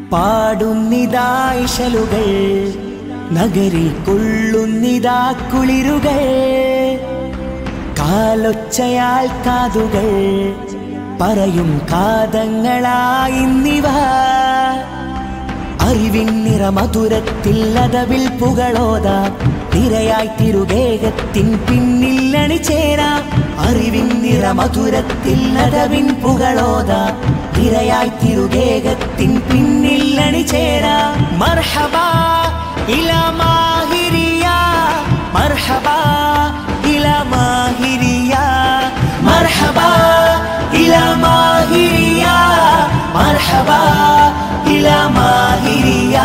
പാടുന്നിതായിശലുകൾ നഗരിൽ കൊള്ളുന്നിതാ കുളിരുകൾ കാലൊച്ചയാൽ കാതുകൾ പറയും കാതങ്ങളായിന്നിവ അറിവിൻ നിറമധുരത്തിൽ അതവിൽ പുകളോതാം നിരയായി തിരുവേഗത്തിൻ പിന്നിൽ അണിചേരാം അറിവിൻ നിറമധുരത്തിൽ അതവിൻ പുകളോതാം നിരയായി തിരുവേഗത്തിൻ പിന്നിൽ അണിചേരാം മർഹബാ ഇലാ മാഹിരിയ മർഹബാ ഇലാ മാഹിരിയ മർഹബാ ഇലാ മാഹിരിയ മർഹബാ ഇലാ മാഹിരിയ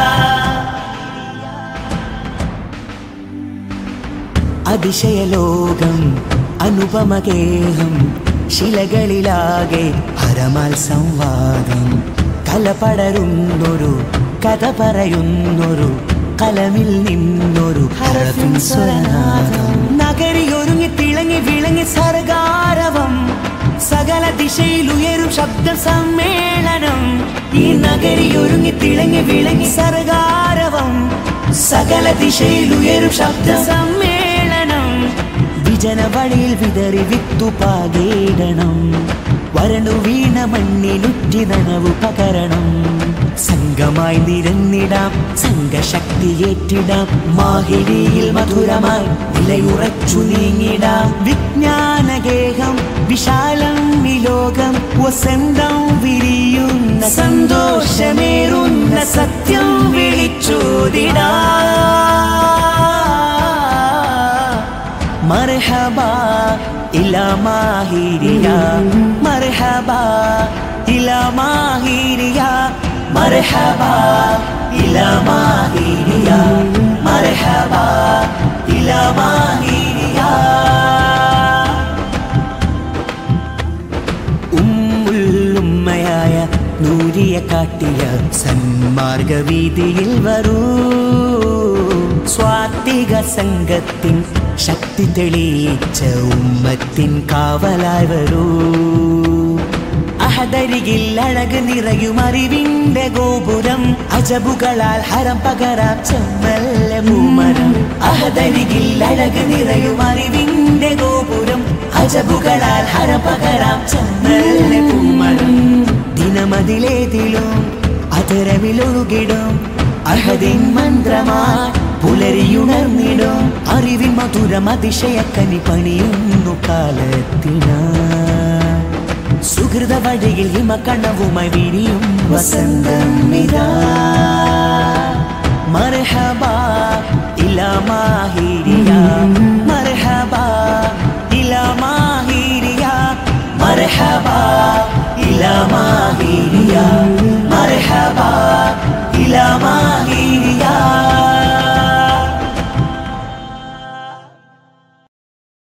അതിശയലോകം അനുപമഗേഹം ശിലകളിലാകെ ഹരമാൽ സംവാദം കലപടരുന്നൊരു കഥ പറയുന്നൊരു കലമിൽ നിന്നൊരു ഹരഫിൻ സ്വരനാദം നഗരിയൊരുങ്ങി തിളങ്ങി വിളങ്ങി സർഗാരവം സകല ദിശയിൽ ഉയരും ശബ്ദ സമ്മേളനം ഈ നഗരിയൊരുങ്ങി തിളങ്ങി വിളങ്ങി സർഗാരവം സകല ദിശയിൽ ഉയരും ശബ്ദ സമ്മേളനം വിജന വഴിയിൽ വിതറി വിത്തു പാകേടണം വരണു വീണ മണ്ണിനുറ്റി നനവു പകരണം സംഘമായി നിരന്നിടാം സംഘശക്തിയേറ്റിടാം മാഹിരിയിൽ മധുരമായി നിലയുറച്ചു നീങ്ങിടാം വിജ്ഞാനഗേഹം വിശാലം വിലോകം വസന്തം വിരിയുന്ന സന്തോഷമേറുന്ന സത്യം വിളിച്ചോതിടാ മർഹബാ ഇലാ മാഹിരിയ മർഹബാ ഇലാ മാഹിരിയ മർഹബാ ഇലാ മാഹിരിയ മർഹബാ ഇലാ മാഹിരിയ ഉമ്മുള്ളുമ്മയായ നൂരിയ കാട്ടിയ സന്മാർഗവീതിയിൽ വരൂ സ്വാത്വിക സംഘത്തിൻ ശക്തി തെളിയിച്ച ഉമ്മത്തിൻ കാവലായി വരൂ അഹദരികിൽ അഴക് നിറയും അറിവിന്റെ ഗോപുരം അജബുകളാൽ ഹരം പകരാം ചെമ്മല്ല പൂമരം അഹദരികിൽ അഴക് നിറയും അറിവിന്റെ ഗോപുരം അജബുകളാൽ ഹരം പകരാം ചെമ്മല്ല പൂമരം ദിനമതിലേതിലും അതരവിലൊഴുകിടും അഹദിൻ മന്ത്രമായി പുലരിയുണർന്നിടും അറിവിൻ മധുരം അതിശയക്കനി പണിയുന്നു കാലത്തിനാ സുഹൃത വഴിയിൽ ഹിമക്കണവുമായി വിരിയും വസന്തം ഇതാ മർഹബാ ഇലാ മാഹി